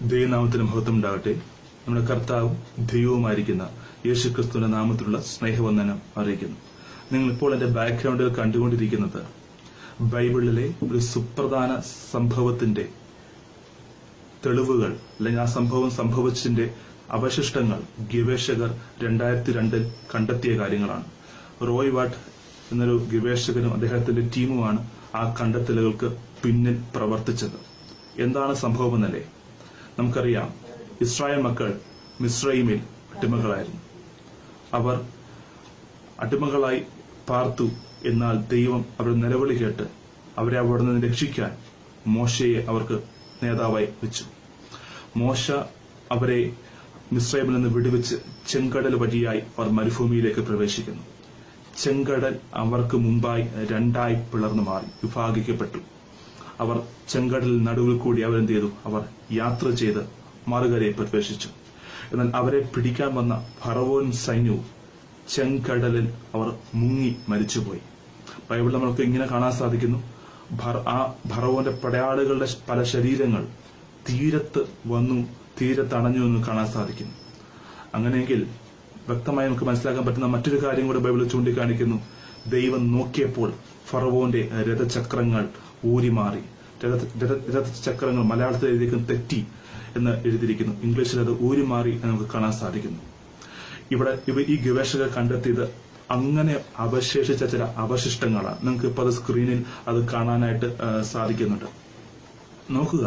ദൈവനാമത്തിന് മഹത്വം ഉണ്ടാകട്ടെ നമ്മുടെ കർത്താവും ദൈവവുമായിരിക്കുന്ന യേശു ക്രിസ്തുവിന്റെ നാമത്തിലുള്ള സ്നേഹവന്ദനം അറിയിക്കുന്നു നിങ്ങൾ ഇപ്പോൾ എന്റെ ബാക്ക്ഗ്രൗണ്ടിൽ കണ്ടുകൊണ്ടിരിക്കുന്നത് ബൈബിളിലെ ഒരു സുപ്രധാന സംഭവത്തിന്റെ തെളിവുകൾ അല്ലെങ്കിൽ ആ സംഭവം സംഭവിച്ചതിന്റെ അവശിഷ്ടങ്ങൾ ഗവേഷകർ രണ്ടായിരത്തി രണ്ടിൽ കണ്ടെത്തിയ കാര്യങ്ങളാണ് റോയ് വാട്ട് എന്നൊരു ഗവേഷകനും അദ്ദേഹത്തിന്റെ ടീമുമാണ് ആ കണ്ടെത്തലുകൾക്ക് പിന്നിൽ പ്രവർത്തിച്ചത് എന്താണ് സംഭവമെന്നല്ലേ നമുക്കറിയാം ഇസ്രായേൽ മക്കൾ മിസ്രൈമിൽ അടിമകളായിരുന്നു അവർ അടിമകളായി പാർത്തു എന്നാൽ ദൈവം അവരുടെ നിലവിളി കേട്ട് അവരെ അവിടെ നിന്ന് രക്ഷിക്കാൻ മോശയെ അവർക്ക് നേതാവായി വെച്ചു മോശ അവരെ മിസ്രൈമിൽ നിന്ന് വിടുവിച്ച് ചെങ്കടൽ വഴിയായി അവർ മരുഭൂമിയിലേക്ക് പ്രവേശിക്കുന്നു ചെങ്കടൽ അവർക്ക് മുമ്പായി രണ്ടായി പിളർന്നു മാറി വിഭാഗിക്കപ്പെട്ടു അവർ ചെങ്കടലിൽ നടുവിൽ കൂടി അവരെന്ത് ചെയ്തു അവർ യാത്ര ചെയ്ത് മറുകരയെ പ്രവേശിച്ചു എന്നാൽ അവരെ പിടിക്കാൻ വന്ന ഫറവോൻ സൈന്യവും ചെങ്കടലിൽ അവർ മുങ്ങി മരിച്ചുപോയി ബൈബിൾ നമ്മൾക്ക് ഇങ്ങനെ കാണാൻ സാധിക്കുന്നു ഭർ- ആ ഭറവോന്റെ പടയാളികളുടെ പല ശരീരങ്ങൾ തീരത്ത് വന്നു തീരത്തണഞ്ഞു എന്ന് കാണാൻ സാധിക്കുന്നു അങ്ങനെയെങ്കിൽ വ്യക്തമായി നമുക്ക് മനസ്സിലാക്കാൻ പറ്റുന്ന മറ്റൊരു കാര്യം കൂടെ ബൈബിൾ ചൂണ്ടിക്കാണിക്കുന്നു ദൈവം നോക്കിയപ്പോൾ ഫറവോന്റെ രഥചക്രങ്ങൾ ഊരിമാറി രഥ- രഥ- രഥചക്രങ്ങൾ മലയാളത്തിൽ എഴുതിയിരിക്കുന്ന തെറ്റി എന്ന് എഴുതിയിരിക്കുന്നു ഇംഗ്ലീഷിൽ അത് ഊരിമാറി എന്ന് നമുക്ക് കാണാൻ സാധിക്കുന്നു ഇവിടെ ഇവ ഈ ഗവേഷകർ കണ്ടെത്തിയത് അങ്ങനെ അവശേഷിച്ച ചില അവശിഷ്ടങ്ങളാണ് നിങ്ങൾക്ക് ഇപ്പോൾ അത് സ്ക്രീനിൽ അത് കാണാനായിട്ട് ആ, സാധിക്കുന്നുണ്ട് നോക്കുക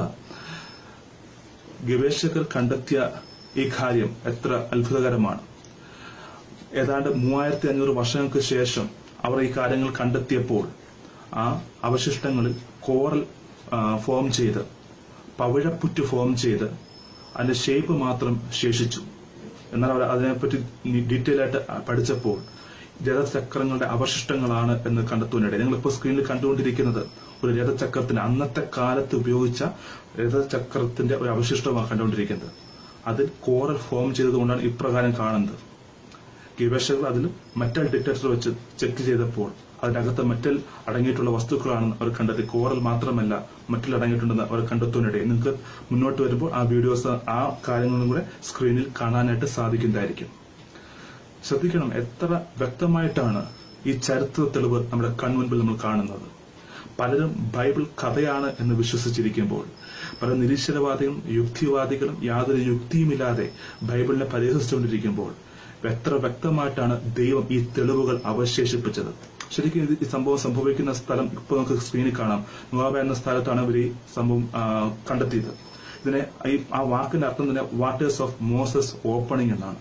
ഗവേഷകർ കണ്ടെത്തിയ ഈ കാര്യം എത്ര അത്ഭുതകരമാണ് ഏതാണ്ട് മൂവായിരത്തി അഞ്ഞൂറ് വർഷങ്ങൾക്ക് ശേഷം അവർ ഈ കാര്യങ്ങൾ കണ്ടെത്തിയപ്പോൾ ആ അവശിഷ്ടങ്ങളിൽ കോറൽ ആ, ഫോം ചെയ്ത് പവിഴപ്പുറ്റ് ഫോം ചെയ്ത് അതിന്റെ ഷേപ്പ് മാത്രം ശേഷിച്ചു എന്നാൽ അവർ അതിനെപ്പറ്റി ഡീറ്റെയിൽ ആയിട്ട് പഠിച്ചപ്പോൾ രഥചക്രങ്ങളുടെ അവശിഷ്ടങ്ങളാണ് എന്ന് കണ്ടെത്തുവാനിടയിൽ നിങ്ങളിപ്പോൾ സ്ക്രീനിൽ കണ്ടുകൊണ്ടിരിക്കുന്നത് ഒരു രഥചക്രത്തിന് അന്നത്തെ കാലത്ത് ഉപയോഗിച്ച രഥചക്രത്തിന്റെ ഒരു അവശിഷ്ടമാണ് കണ്ടുകൊണ്ടിരിക്കുന്നത് അതിൽ കോറൽ ഫോം ചെയ്തതുകൊണ്ടാണ് ഇപ്രകാരം കാണുന്നത് ഗവേഷകർ അതിൽ മെറ്റൽ ഡിറ്റക്ടർ വെച്ച് ചെക്ക് ചെയ്തപ്പോൾ അതിനകത്ത് മെറ്റൽ അടങ്ങിയിട്ടുള്ള വസ്തുക്കളാണെന്ന് അവർ കണ്ടെത്തി കോറൽ മാത്രമല്ല മെറ്റൽ അടങ്ങിയിട്ടുണ്ടെന്ന് അവർ കണ്ടെത്തുവാനിടയിൽ നിങ്ങൾക്ക് മുന്നോട്ട് വരുമ്പോൾ ആ വീഡിയോസ് ആ കാര്യങ്ങളും കൂടെ സ്ക്രീനിൽ കാണാനായിട്ട് സാധിക്കുന്നതായിരിക്കും ശ്രദ്ധിക്കണം എത്ര വ്യക്തമായിട്ടാണ് ഈ ചരിത്ര തെളിവ് നമ്മുടെ കൺമുൻപിൽ നമ്മൾ കാണുന്നത് പലരും ബൈബിൾ കഥയാണ് എന്ന് വിശ്വസിച്ചിരിക്കുമ്പോൾ പല നിരീശ്വരവാദികളും യുക്തിവാദികളും യാതൊരു യുക്തിയുമില്ലാതെ ബൈബിളിനെ പരിഹസിച്ചുകൊണ്ടിരിക്കുമ്പോൾ എത്ര വ്യക്തമായിട്ടാണ് ദൈവം ഈ തെളിവുകൾ അവശേഷിപ്പിച്ചത് ശരിക്കും ഇത് ഈ സംഭവം സംഭവിക്കുന്ന സ്ഥലം ഇപ്പോൾ നമുക്ക് സ്ക്രീനിൽ കാണാം നുവാബ എന്ന സ്ഥലത്താണ് ഇവർ ഈ സംഭവം ആ, കണ്ടെത്തിയത് ഇതിനെ ഈ ആ വാക്കിന്റെ അർത്ഥം തന്നെ വാട്ടേഴ്സ് ഓഫ് മോസസ് ഓപ്പണിംഗ് എന്നാണ്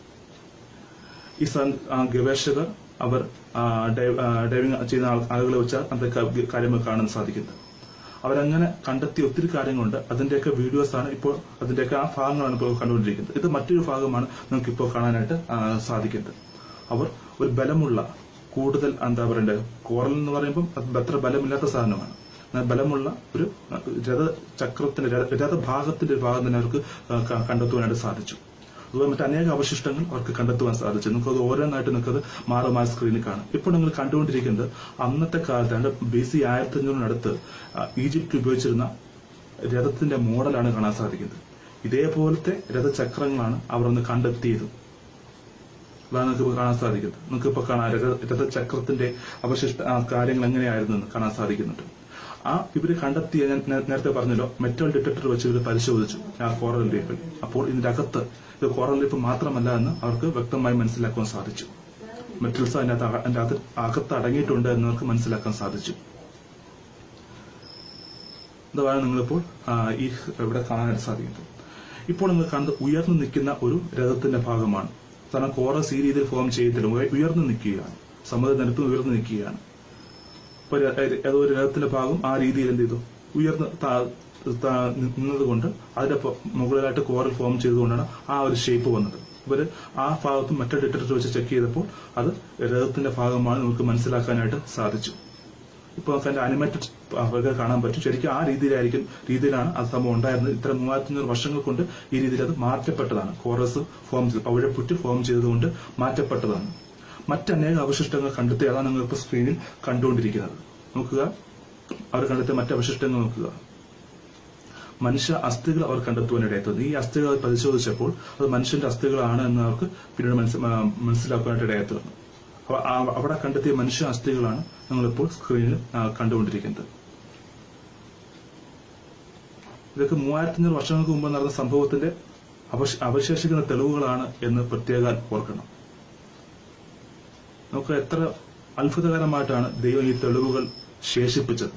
ഈ സ- ആ ഗവേഷകർ അവർ ആ, ഡൈവ്- ആ, ഡൈവിംഗ് ചെയ്യുന്ന ആൾ- ആളുകളെ വെച്ച് അതൊക്കെ കാര്യങ്ങൾ കാണാൻ സാധിക്കുന്നത് അവരങ്ങനെ കണ്ടെത്തിയ ഒത്തിരി കാര്യങ്ങളുണ്ട് അതിന്റെയൊക്കെ വീഡിയോസ് ആണ് ഇപ്പോൾ അതിന്റെയൊക്കെ ആ ഭാഗങ്ങളാണ് ഇപ്പോൾ കണ്ടുകൊണ്ടിരിക്കുന്നത് ഇത് മറ്റൊരു ഭാഗമാണ് നിങ്ങൾക്ക് ഇപ്പോൾ കാണാനായിട്ട് ആ, സാധിക്കുന്നത് അവർ ഒരു ബലമുള്ള കൂടുതൽ എന്താ പറയണ്ടത് കോറൽ എന്ന് പറയുമ്പോൾ അത് അത്ര ബലമില്ലാത്ത സാധനമാണ് എന്നാൽ ബലമുള്ള ഒരു രഥ ചക്രത്തിന്റെ രഥ- രഥഭാഗത്തിന്റെ ഒരു ഭാഗം തന്നെ അവർക്ക് ആ, ക- കണ്ടെത്തുവാനായിട്ട് സാധിച്ചു അതുപോലെ മറ്റ് അനേക അവശിഷ്ടങ്ങൾ അവർക്ക് കണ്ടെത്തുവാൻ സാധിച്ചു നിങ്ങൾക്ക് അത് ഓരോന്നായിട്ട് നിങ്ങൾക്ക് അത് മാറി മാറി സ്ക്രീനിൽ കാണാം ഇപ്പോൾ നിങ്ങൾ കണ്ടുകൊണ്ടിരിക്കുന്നത് അന്നത്തെ കാലത്ത് അതായത് ബി സി ആയിരത്തി അഞ്ഞൂറിനടുത്ത് ആ, ഈജിപ്ത് ഉപയോഗിച്ചിരുന്ന രഥത്തിന്റെ മോഡലാണ് കാണാൻ സാധിക്കുന്നത് ഇതേപോലത്തെ രഥചക്രങ്ങളാണ് അവർ അന്ന് കണ്ടെത്തിയത് അതാണ് നിങ്ങൾക്ക് ഇപ്പോൾ കാണാൻ സാധിക്കുന്നത് നിങ്ങൾക്ക് ഇപ്പോൾ കാണാം രഥ- രഥചക്രത്തിന്റെ അവശിഷ്ട ആ, കാര്യങ്ങൾ എങ്ങനെയായിരുന്നു എന്ന് കാണാൻ സാധിക്കുന്നുണ്ട് ആ ഇവര് കണ്ടെത്തിയ ഞാൻ നേ- നേരത്തെ പറഞ്ഞല്ലോ മെറ്റൽ ഡിറ്റക്ടർ വെച്ച് ഇവർ പരിശോധിച്ചു ആ കോറൽ റീഫിൽ അപ്പോൾ ഇതിന്റെ അകത്ത് ഇത് കോറൽ റീഫ് മാത്രമല്ല എന്ന് അവർക്ക് വ്യക്തമായി മനസ്സിലാക്കാൻ സാധിച്ചു മെറ്റൽസ് അതിനകത്ത് അക- അതിന്റെ അകത്ത് അകത്ത് അടങ്ങിയിട്ടുണ്ട് എന്ന് അവർക്ക് മനസ്സിലാക്കാൻ സാധിച്ചു ഇതാണ് നിങ്ങളിപ്പോൾ ആ, ഈ ഇവിടെ കാണാനായിട്ട് സാധിക്കുന്നത് ഇപ്പോൾ നിങ്ങൾ കണ്ട് ഉയർന്നു നിൽക്കുന്ന ഒരു രഥത്തിന്റെ ഭാഗമാണ് കാരണം കോറസ് ഈ രീതിയിൽ ഫോം ചെയ്തില്ല ഉയ- ഉയർന്നു നിൽക്കുകയാണ് സമുദ്രനിരപ്പ് ഉയർന്നു നിൽക്കുകയാണ് ഇപ്പൊ ര- ഏതോ ഒരു രഥത്തിന്റെ ഭാഗം ആ രീതിയിൽ എന്ത് ചെയ്തു ഉയർന്ന് താ- താ- നിന്നതുകൊണ്ട് അതിന്റെ പൊ- മുകളിലായിട്ട് കോറൽ ഫോം ചെയ്തുകൊണ്ടാണ് ആ ഒരു ഷേപ്പ് വന്നത് ഇവര് ആ ഭാഗത്തും മറ്റേ ഡിറ്റക്ടർ വെച്ച് ചെക്ക് ചെയ്തപ്പോൾ അത് രഥത്തിന്റെ ഭാഗമാണ് നമുക്ക് മനസ്സിലാക്കാനായിട്ട് സാധിച്ചു ഇപ്പൊ നമുക്ക് അതിന്റെ അനിമേറ്റഡ് ഒക്കെ കാണാൻ പറ്റും ശരിക്കും ആ രീതിയിലായിരിക്കും രീതിയിലാണ് അത് സംഭവം ഉണ്ടായിരുന്നത് ഇത്ര മൂവായിരത്തി വർഷങ്ങൾ കൊണ്ട് ഈ രീതിയിൽ അത് മാറ്റപ്പെട്ടതാണ് കോറസ് ഫോം ചെയ്ത് പവിഴപ്പുറ്റ് ഫോം ചെയ്തുകൊണ്ട് മാറ്റപ്പെട്ടതാണ് മറ്റനേക അവശിഷ്ടങ്ങൾ കണ്ടെത്തി അതാണ് നിങ്ങൾ ഇപ്പോൾ സ്ക്രീനിൽ കണ്ടുകൊണ്ടിരിക്കുന്നത് നോക്കുക അവർ കണ്ടെത്തിയ മറ്റ് അവശിഷ്ടങ്ങൾ നോക്കുക മനുഷ്യ അസ്ഥികൾ അവർ കണ്ടെത്തുവാനിടയായി തീർന്നു ഈ അസ്ഥികൾ അവർ പരിശോധിച്ചപ്പോൾ അത് മനുഷ്യന്റെ അസ്ഥികളാണ് എന്ന് അവർക്ക് പിന്നീട് മനസ്സി- ആ, മനസ്സിലാക്കുവാനായിട്ട് ഇടയായി തീർന്നു അപ്പൊ ആ- അവിടെ കണ്ടെത്തിയ മനുഷ്യ അസ്ഥികളാണ് നമ്മളിപ്പോൾ സ്ക്രീനിൽ ആ, കണ്ടുകൊണ്ടിരിക്കുന്നത് ഇതൊക്കെ മൂവായിരത്തഞ്ഞൂറ് വർഷങ്ങൾക്ക് മുമ്പ് നടന്ന സംഭവത്തിന്റെ അവശ- അവശേഷിക്കുന്ന തെളിവുകളാണ് എന്ന് പ്രത്യേകം ഓർക്കണം നമുക്ക് എത്ര അത്ഭുതകരമായിട്ടാണ് ദൈവം ഈ തെളിവുകൾ ശേഷിപ്പിച്ചത്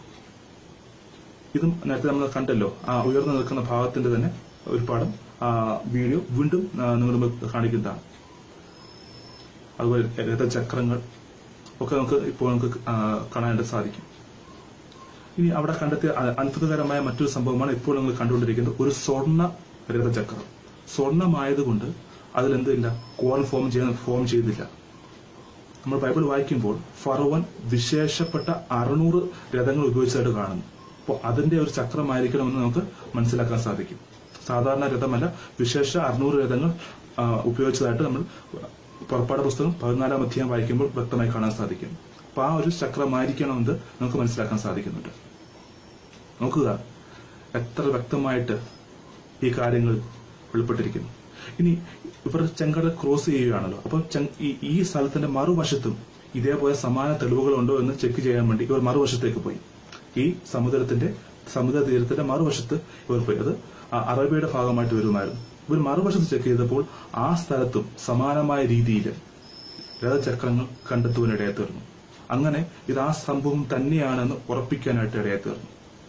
ഇതും നേരത്തെ നമ്മൾ കണ്ടല്ലോ ആ ഉയർന്നു നിൽക്കുന്ന ഭാഗത്തിന്റെ തന്നെ ഒരു പാഠം ആ വീഡിയോ വീണ്ടും ആ, നിങ്ങൾ മുമ്പ് കാണിക്കുന്നതാണ് അതുപോലെ രഥചക്രങ്ങൾ ഒക്കെ നമുക്ക് ഇപ്പോൾ നമുക്ക് ആ, കാണാനായിട്ട് സാധിക്കും ഇനി അവിടെ കണ്ടെത്തിയ അ- അത്ഭുതകരമായ മറ്റൊരു സംഭവമാണ് ഇപ്പോൾ നിങ്ങൾ കണ്ടുകൊണ്ടിരിക്കുന്നത് ഒരു സ്വർണ്ണ രഥചക്രം സ്വർണ്ണമായതുകൊണ്ട് അതിലെന്തില്ല കോൺ ഫോം ചെയ്യുന്ന ഫോം ചെയ്തില്ല നമ്മൾ ബൈബിൾ വായിക്കുമ്പോൾ ഫറവൻ വിശേഷപ്പെട്ട അറുന്നൂറ് രഥങ്ങൾ ഉപയോഗിച്ചതായിട്ട് കാണുന്നു അപ്പോൾ അതിന്റെ ഒരു ചക്രമായിരിക്കണമെന്ന് നമുക്ക് മനസ്സിലാക്കാൻ സാധിക്കും സാധാരണ രഥമല്ല വിശേഷ അറുന്നൂറ് രഥങ്ങൾ ആ, ഉപയോഗിച്ചതായിട്ട് നമ്മൾ പുറപ്പാട് പുസ്തകം പതിനാലാം അധ്യായം വായിക്കുമ്പോൾ വ്യക്തമായി കാണാൻ സാധിക്കും അപ്പൊ ആ ഒരു ചക്രമായിരിക്കണമെന്ന് നമുക്ക് മനസ്സിലാക്കാൻ സാധിക്കുന്നുണ്ട് നോക്കുക എത്ര വ്യക്തമായിട്ട് ഈ കാര്യങ്ങൾ വെളിപ്പെട്ടിരിക്കുന്നു ഇനി ഇവർ ചെങ്കടൽ ക്രോസ് ചെയ്യുകയാണല്ലോ അപ്പൊ ചെങ്- ഈ- ഈ സ്ഥലത്തിന്റെ മറുവശത്തും ഇതേപോലെ സമാന തെളിവുകളുണ്ടോ എന്ന് ചെക്ക് ചെയ്യാൻ വേണ്ടി ഇവർ മറുവശത്തേക്ക് പോയി ഈ സമുദ്രത്തിന്റെ സമുദ്ര തീരത്തിന്റെ മറുവശത്ത് ഇവർ പോയി അത് ആ അറബിയുടെ ഭാഗമായിട്ട് വരുമായിരുന്നു ഇവർ മറുവശത്ത് ചെക്ക് ചെയ്തപ്പോൾ ആ സ്ഥലത്തും സമാനമായ രീതിയിൽ രഥചക്രങ്ങൾ കണ്ടെത്തുവാനിടയായി തീർന്നു അങ്ങനെ ഇത് ആ സംഭവം തന്നെയാണെന്ന് ഉറപ്പിക്കാനായിട്ട് ഇടയായി തീർന്നു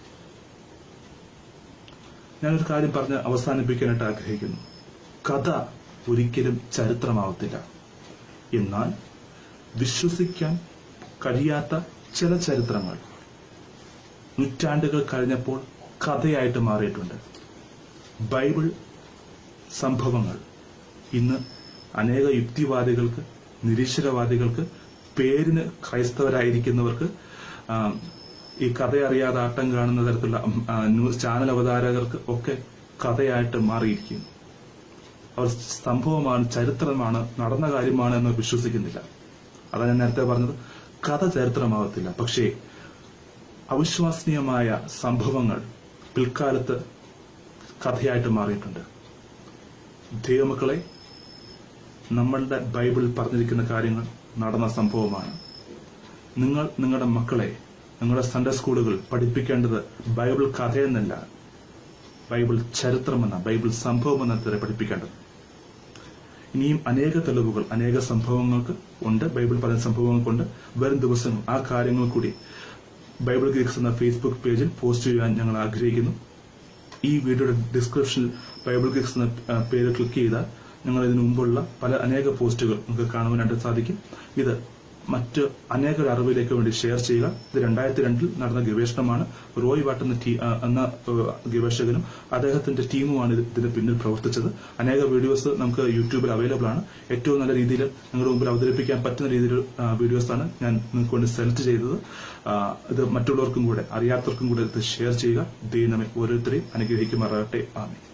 ഞാനൊരു കാര്യം പറഞ്ഞ് അവസാനിപ്പിക്കാനായിട്ട് ആഗ്രഹിക്കുന്നു കഥ ഒരിക്കലും ചരിത്രമാവത്തില്ല എന്നാൽ വിശ്വസിക്കാൻ കഴിയാത്ത ചില ചരിത്രങ്ങൾ നൂറ്റാണ്ടുകൾ കഴിഞ്ഞപ്പോൾ കഥയായിട്ട് മാറിയിട്ടുണ്ട് ബൈബിൾ സംഭവങ്ങൾ ഇന്ന് അനേക യുക്തിവാദികൾക്ക് നിരീശ്വരവാദികൾക്ക് പേരിന് ക്രൈസ്തവരായിരിക്കുന്നവർക്ക് ആ, ഈ കഥ അറിയാതെ ആട്ടം കാണുന്ന തരത്തിലുള്ള ഉം, ആ, ന്യൂസ് ചാനൽ അവതാരകർക്ക് ഒക്കെ കഥയായിട്ട് മാറിയിരിക്കുന്നു അവർ സംഭവമാണ് ചരിത്രമാണ് നടന്ന കാര്യമാണ് എന്ന് വിശ്വസിക്കുന്നില്ല അതാണ് ഞാൻ നേരത്തെ പറഞ്ഞത് കഥ ചരിത്രമാവത്തില്ല പക്ഷേ അവിശ്വസനീയമായ സംഭവങ്ങൾ പിൽക്കാലത്ത് കഥയായിട്ട് മാറിയിട്ടുണ്ട് ദൈവമക്കളെ നമ്മളുടെ ബൈബിളിൽ പറഞ്ഞിരിക്കുന്ന കാര്യങ്ങൾ നടന്ന സംഭവമാണ് നിങ്ങൾ നിങ്ങളുടെ മക്കളെ നിങ്ങളുടെ സൺഡേ സ്കൂളുകൾ പഠിപ്പിക്കേണ്ടത് ബൈബിൾ കഥയെന്നല്ല ബൈബിൾ ചരിത്രമെന്ന ബൈബിൾ സംഭവമെന്ന തര പഠിപ്പിക്കേണ്ടത് ഇനിയും അനേക തെളിവുകൾ അനേക സംഭവങ്ങൾക്ക് ഉണ്ട് ബൈബിൾ പറയുന്ന സംഭവങ്ങൾക്കുണ്ട് വരും ദിവസങ്ങൾ ആ കാര്യങ്ങൾ കൂടി ബൈബിൾ ഗ്രീക്സ് എന്ന ഫേസ്ബുക്ക് പേജിൽ പോസ്റ്റ് ചെയ്യാൻ ഞങ്ങൾ ആഗ്രഹിക്കുന്നു ഈ വീഡിയോയുടെ ഡിസ്ക്രിപ്ഷനിൽ ബൈബിൾ ഗ്രീക്സ് എന്ന ആ, പേര് ക്ലിക്ക് ചെയ്താൽ ഞങ്ങൾ ഇതിനു മുമ്പുള്ള പല അനേക പോസ്റ്റുകൾ നിങ്ങൾക്ക് കാണുവാനായിട്ട് സാധിക്കും ഇത് മറ്റ് അനേക അറിവിലേക്ക് വേണ്ടി ഷെയർ ചെയ്യുക ഇത് രണ്ടായിരത്തി രണ്ടിൽ നടന്ന ഗവേഷണമാണ് റോയ് വാട്ട് എന്ന ടീ- ആ, എന്ന ആ, ഗവേഷകനും അദ്ദേഹത്തിന്റെ ടീമുമാണ് ഇത് ഇതിന് പിന്നിൽ പ്രവർത്തിച്ചത് അനേക വീഡിയോസ് നമുക്ക് യൂട്യൂബിൽ അവൈലബിൾ ആണ് ഏറ്റവും നല്ല രീതിയിൽ നിങ്ങളുടെ മുമ്പിൽ അവതരിപ്പിക്കാൻ പറ്റുന്ന രീതിയിൽ വീഡിയോസ് ആണ് ഞാൻ നിങ്ങൾക്ക് വേണ്ടി സെലക്ട് ചെയ്തത് ആ, ഇത് മറ്റുള്ളവർക്കും കൂടെ അറിയാത്തവർക്കും കൂടെ ഇത് ഷെയർ ചെയ്യുക ദൈവം നമ്മെ ഓരോരുത്തരെയും അനുഗ്രഹിക്കുമാറാകട്ടെ ആമേ